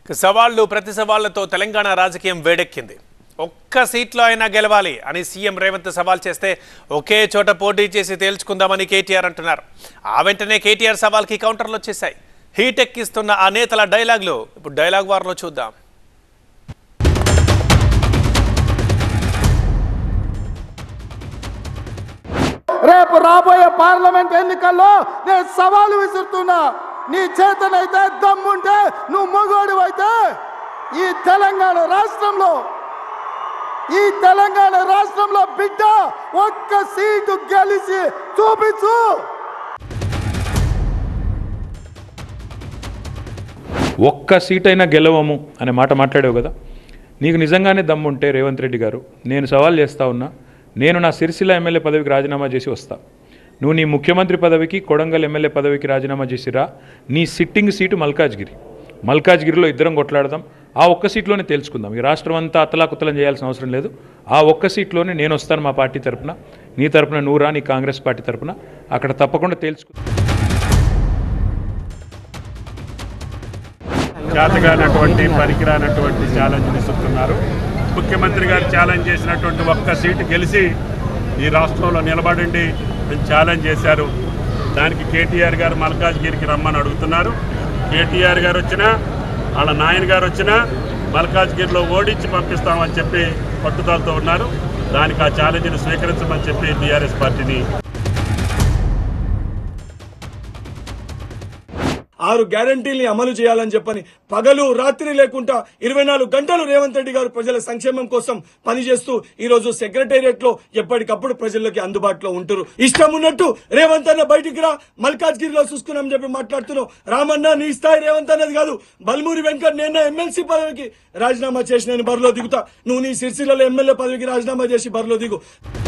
సవాళ్లు ప్రతి సవాళ్లతో తెలంగాణ రాజకీయం వేడెక్కింది ఒక్క సీట్లో అయినా గెలవాలి అని సీఎం రేవంత్ సవాల్ చేస్తే ఒకే చోట పోటీ చేసి తేల్చుకుందామని కేటీఆర్ అంటున్నారు ఆ వెంటనే కేటీఆర్ సవాల్కి కౌంటర్లు వచ్చేశాయి హీట్ ఎక్కిస్తున్న ఆ నేతల డైలాగులు ఇప్పుడు డైలాగ్ వార్లో చూద్దాం రేపు రాబోయే పార్లమెంట్ ఎన్నికల్లో నేను సవాలు విసురుతున్నా నీ చేతనైతే దమ్ముంటే నువ్వు మగోడు అయితే ఈ తెలంగాణ రాష్ట్రంలో ఈ తెలంగాణ రాష్ట్రంలో బిడ్డ ఒక్క సీటు గెలిచి చూపించు ఒక్క సీట్ అయినా గెలవము అనే మాట మాట్లాడావు కదా నీకు నిజంగానే దమ్ముంటే రేవంత్ రెడ్డి గారు నేను సవాల్ చేస్తా ఉన్నా నేను నా సిరిసిల్ల ఎమ్మెల్యే పదవికి రాజీనామా చేసి వస్తా నువ్వు నీ ముఖ్యమంత్రి పదవికి కొడంగల్ ఎమ్మెల్యే పదవికి రాజీనామా చేసిరా నీ సిట్టింగ్ సీటు మల్కాజ్గిరి మల్కాజ్గిరిలో ఇద్దరం కొట్లాడదాం ఆ ఒక్క సీట్లోనే తేల్చుకుందాం ఈ రాష్ట్రం అంతా అతలాకుతలం చేయాల్సిన అవసరం లేదు ఆ ఒక్క సీట్లోనే నేను వస్తాను మా పార్టీ తరపున నీ తరపున నువ్వు రా నీ కాంగ్రెస్ పార్టీ తరపున అక్కడ తప్పకుండా తేల్చుకుందాం చేతగానటువంటి పనికిరానటువంటి ఛాలెంజ్ విసురుతున్నారు ముఖ్యమంత్రి గారు ఛాలెంజ్ చేసినటువంటి ఒక్క సీటు గెలిచి ఈ రాష్ట్రంలో నిలబడండి అని ఛాలెంజ్ చేశారు దానికి కేటీఆర్ గారు మల్కాజ్గిరికి రమ్మని అడుగుతున్నారు కేటీఆర్ గారు వచ్చినా వాళ్ళ నాయన గారు వచ్చినా మల్కాజ్గిరిలో ఓడించి పంపిస్తామని చెప్పి పట్టుదలతో ఉన్నారు దానికి ఆ ఛాలెంజ్ని స్వీకరించమని చెప్పి బీఆర్ఎస్ పార్టీని ఆరు గ్యారంటీల్ని అమలు చేయాలని చెప్పని పగలు రాత్రి లేకుండా ఇరవై నాలుగు గంటలు రేవంత్ రెడ్డి గారు ప్రజల సంక్షేమం కోసం పనిచేస్తూ ఈ రోజు సెక్రటేరియట్ లో ఎప్పటికప్పుడు ప్రజలకి అందుబాటులో ఉంటారు ఇష్టం ఉన్నట్టు రేవంత్ అన్న బయటికి రా మల్కాజ్గిరిలో చూసుకున్నాం చెప్పి మాట్లాడుతున్నావు రామన్న నీ స్థాయి రేవంత్ అన్నది కాదు బల్మూరి వెంకట్ నేను ఎమ్మెల్సీ పదవికి రాజీనామా చేసి నేను బరిలో దిగుతా నువ్వు నీ సిరిసిల్లలో ఎమ్మెల్యే పదవికి రాజీనామా చేసి బరిలో దిగు